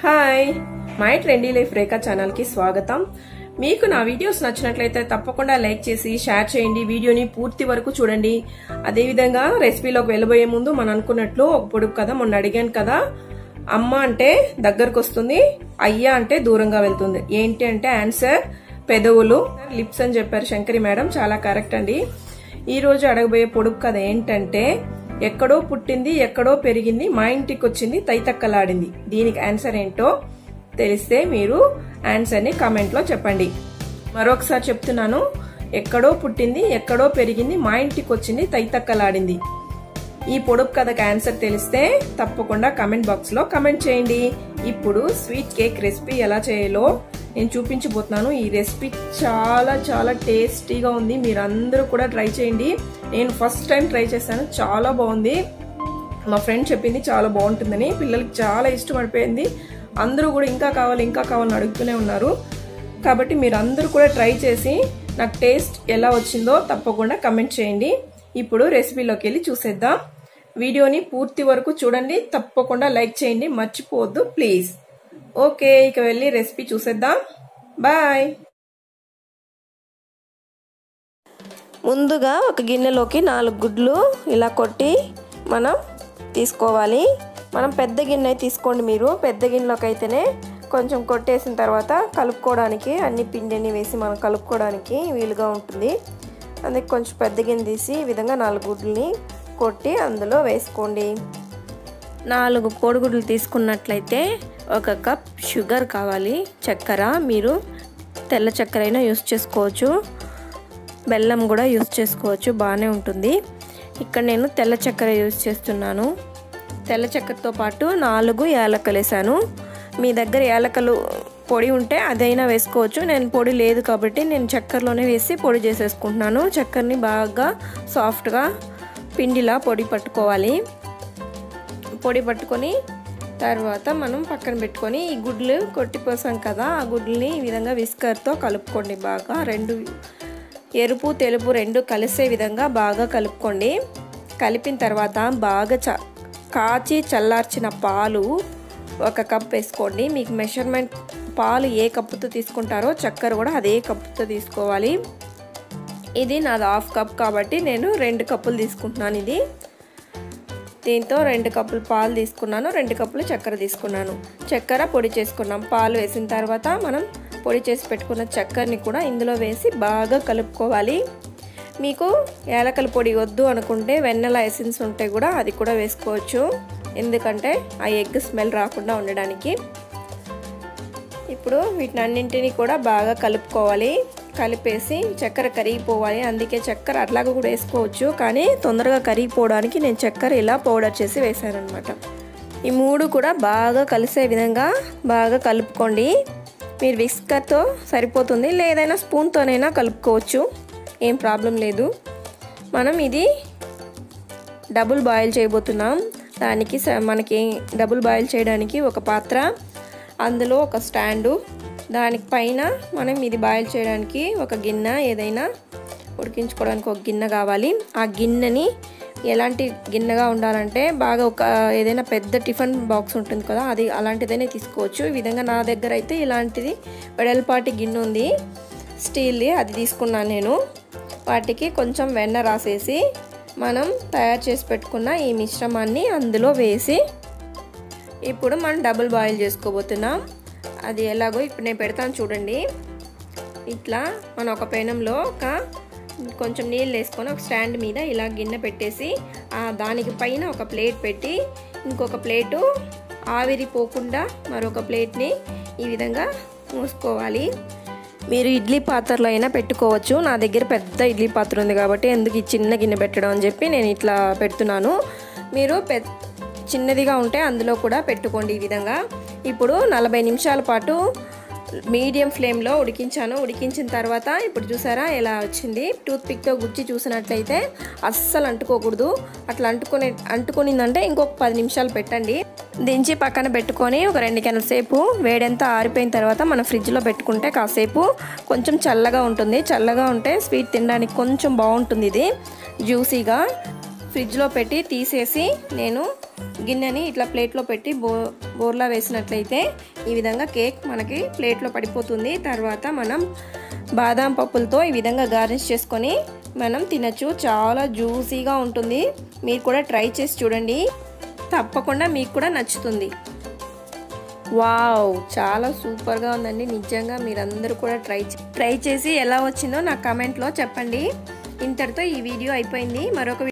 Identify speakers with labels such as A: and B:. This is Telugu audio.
A: hi my trendy life Rekha channel కి స్వాగతం మీకు నా వీడియోస్ నచ్చినట్లయితే తప్పకుండా లైక్ చేసి షేర్ చేయండి వీడియోని పూర్తి వరకు చూడండి అదేవిధంగా రెసిపీలోకి వెళ్ళబోయే ముందు మనం అనుకున్నట్లు ఒక పొడుగు కదా మొన్న అడిగాను కదా అమ్మ అంటే దగ్గరకు వస్తుంది అయ్య అంటే దూరంగా వెళ్తుంది ఏంటి అంటే ఆన్సర్ పెదవులు లిప్స్ అని చెప్పారు శంకరి మేడం చాలా కరెక్ట్ అండి ఈ రోజు అడగబోయే పొడుగు కథ ఏంటంటే ఎక్కడో పుట్టింది ఎక్కడో పెరిగింది మా ఇంటికి వచ్చింది తైతక్కలాడింది దీనికి ఆన్సర్ ఏంటో తెలిస్తే మీరు ఆన్సర్ ని కామెంట్ లో చెప్పండి మరొకసారి చెప్తున్నాను ఎక్కడో పుట్టింది ఎక్కడో పెరిగింది మా ఇంటికి వచ్చింది తైతక్కలాడింది ఈ పొడుపు కథకు ఆన్సర్ తెలిస్తే తప్పకుండా కమెంట్ బాక్స్ లో కమెంట్ చేయండి ఇప్పుడు స్వీట్ కేక్ రెసిపీ ఎలా చేయాలో నేను చూపించబోతున్నాను ఈ రెసిపీ చాలా చాలా టేస్టీగా ఉంది మీరందరూ కూడా ట్రై చేయండి నేను ఫస్ట్ టైం ట్రై చేశాను చాలా బాగుంది మా ఫ్రెండ్ చెప్పింది చాలా బాగుంటుందని పిల్లలకి చాలా ఇష్టపడిపోయింది అందరూ కూడా ఇంకా కావాలి ఇంకా కావాలని అడుగుతూనే ఉన్నారు కాబట్టి మీరు అందరూ కూడా ట్రై చేసి నాకు టేస్ట్ ఎలా వచ్చిందో తప్పకుండా కమెంట్ చేయండి ఇప్పుడు రెసిపీలోకి వెళ్ళి చూసేద్దాం వీడియోని పూర్తి వరకు చూడండి తప్పకుండా లైక్ చేయండి మర్చిపోవద్దు ప్లీజ్ ఓకే ఇక వెళ్ళి రెసిపీ చూసేద్దాం బాయ్ ముందుగా ఒక గిన్నెలోకి నాలుగు గుడ్లు ఇలా కొట్టి మనం తీసుకోవాలి మనం పెద్ద గిన్నె తీసుకోండి మీరు పెద్ద గిన్నెలోకి అయితేనే కొంచెం కొట్టేసిన తర్వాత కలుపుకోవడానికి అన్ని పిండిని వేసి మనం కలుపుకోవడానికి వీలుగా ఉంటుంది అందుకే కొంచెం పెద్ద గిన్నె తీసి ఈ విధంగా నాలుగు గుడ్లని కొట్టి అందులో వేసుకోండి నాలుగు కోడిగుడ్లు తీసుకున్నట్లయితే ఒక కప్ షుగర్ కావాలి చక్కెర మీరు తెల్ల చక్కెర అయినా యూస్ చేసుకోవచ్చు బెల్లం కూడా యూస్ చేసుకోవచ్చు బాగానే ఉంటుంది ఇక్కడ నేను తెల్ల చక్కెర యూస్ చేస్తున్నాను తెల్ల చక్కెరతో పాటు నాలుగు యాలక్కలు వేసాను మీ దగ్గర యాలకలు పొడి ఉంటే అదైనా వేసుకోవచ్చు నేను పొడి లేదు కాబట్టి నేను చక్కెరలోనే వేసి పొడి చేసేసుకుంటున్నాను చక్కెరని బాగా సాఫ్ట్గా పిండిలా పొడి పట్టుకోవాలి పొడి పట్టుకొని తర్వాత మనం పక్కన పెట్టుకొని ఈ గుడ్లు కొట్టిపోసాం కదా ఆ గుడ్లని ఈ విధంగా విస్కర్తో కలుపుకోండి బాగా రెండు ఎరుపు తెలుపు రెండు కలిసే విధంగా బాగా కలుపుకోండి కలిపిన తర్వాత బాగా చ కాచి చల్లార్చిన పాలు ఒక కప్ వేసుకోండి మీకు మెషర్మెంట్ పాలు ఏ కప్పుతో తీసుకుంటారో చక్కెర కూడా అదే కప్పుతో తీసుకోవాలి ఇది నాది హాఫ్ కప్ కాబట్టి నేను రెండు కప్పులు తీసుకుంటున్నాను ఇది దీంతో రెండు కప్పులు పాలు తీసుకున్నాను రెండు కప్పులు చక్కెర తీసుకున్నాను చక్కెర పొడి చేసుకున్నాం పాలు వేసిన తర్వాత మనం పొడి చేసి పెట్టుకున్న చక్కెరని కూడా ఇందులో వేసి బాగా కలుపుకోవాలి మీకు యాలకల పొడి వద్దు అనుకుంటే వెన్నెల ఎసెన్స్ ఉంటే కూడా అది కూడా వేసుకోవచ్చు ఎందుకంటే ఆ ఎగ్ స్మెల్ రాకుండా ఉండడానికి ఇప్పుడు వీటిని అన్నింటినీ కూడా బాగా కలుపుకోవాలి కలిపేసి చక్కెర కరిగిపోవాలి అందుకే చక్కెర అట్లాగా కూడా వేసుకోవచ్చు కానీ తొందరగా కరిగిపోవడానికి నేను చక్కెర ఇలా పౌడర్ చేసి వేసాను అనమాట ఈ మూడు కూడా బాగా కలిసే విధంగా బాగా కలుపుకోండి మీరు విస్కర్తో సరిపోతుంది లేదైనా స్పూన్తోనైనా కలుపుకోవచ్చు ఏం ప్రాబ్లం లేదు మనం ఇది డబుల్ బాయిల్ చేయబోతున్నాం దానికి మనకి డబుల్ బాయిల్ చేయడానికి ఒక పాత్ర అందులో ఒక స్టాండు దానికి పైన మనం ఇది బాయిల్ చేయడానికి ఒక గిన్నె ఏదైనా ఉడికించుకోవడానికి ఒక గిన్నె కావాలి ఆ గిన్నెని ఎలాంటి గిన్నెగా ఉండాలంటే బాగా ఒక ఏదైనా పెద్ద టిఫిన్ బాక్స్ ఉంటుంది కదా అది అలాంటిదైనా తీసుకోవచ్చు ఈ విధంగా నా దగ్గర అయితే ఇలాంటిది వెడల్పాటి గిన్నె ఉంది స్టీల్ది అది తీసుకున్నాను నేను వాటికి కొంచెం వెన్న రాసేసి మనం తయారు చేసి పెట్టుకున్న ఈ మిశ్రమాన్ని అందులో వేసి ఇప్పుడు మనం డబుల్ బాయిల్ చేసుకోబోతున్నాం అది ఎలాగో ఇప్పుడు నేను పెడతాను చూడండి ఇట్లా మనం ఒక పెనంలో ఒక కొంచెం నీళ్ళు వేసుకొని ఒక స్టాండ్ మీద ఇలా గిన్నె పెట్టేసి దానికి పైన ఒక ప్లేట్ పెట్టి ఇంకొక ప్లేటు ఆవిరిపోకుండా మరొక ప్లేట్ని ఈ విధంగా మూసుకోవాలి మీరు ఇడ్లీ పాత్రలో అయినా పెట్టుకోవచ్చు నా దగ్గర పెద్ద ఇడ్లీ పాత్ర ఉంది కాబట్టి ఎందుకు ఈ చిన్న గిన్నె పెట్టడం అని చెప్పి నేను ఇట్లా పెడుతున్నాను మీరు పె చిన్నదిగా ఉంటే అందులో కూడా పెట్టుకోండి ఈ విధంగా ఇప్పుడు నలభై నిమిషాల పాటు మీడియం ఫ్లేమ్లో ఉడికించాను ఉడికించిన తర్వాత ఇప్పుడు చూసారా ఎలా వచ్చింది టూత్ పిక్తో గుచ్చి చూసినట్లయితే అస్సలు అంటుకోకూడదు అట్లా అంటుకునే అంటుకునిందంటే ఇంకొక పది నిమిషాలు పెట్టండి దించి పక్కన పెట్టుకొని ఒక రెండు గంటల సేపు వేడెంతా ఆరిపోయిన తర్వాత మనం ఫ్రిడ్జ్లో పెట్టుకుంటే కాసేపు కొంచెం చల్లగా ఉంటుంది చల్లగా ఉంటే స్వీట్ తినడానికి కొంచెం బాగుంటుంది ఇది జ్యూసీగా ఫ్రిడ్జ్లో పెట్టి తీసేసి నేను గిన్నెని ఇట్లా ప్లేట్లో పెట్టి బో బోర్లా వేసినట్లయితే ఈ విధంగా కేక్ మనకి ప్లేట్లో పడిపోతుంది తర్వాత మనం బాదాం పప్పులతో ఈ విధంగా గార్నిష్ చేసుకొని మనం తినచ్చు చాలా జ్యూసీగా ఉంటుంది మీరు కూడా ట్రై చేసి చూడండి తప్పకుండా మీకు కూడా నచ్చుతుంది వావ్ చాలా సూపర్గా ఉందండి నిజంగా మీరందరూ కూడా ట్రై ట్రై చేసి ఎలా వచ్చిందో నా కమెంట్లో చెప్పండి ఇంతటితో ఈ వీడియో అయిపోయింది మరొక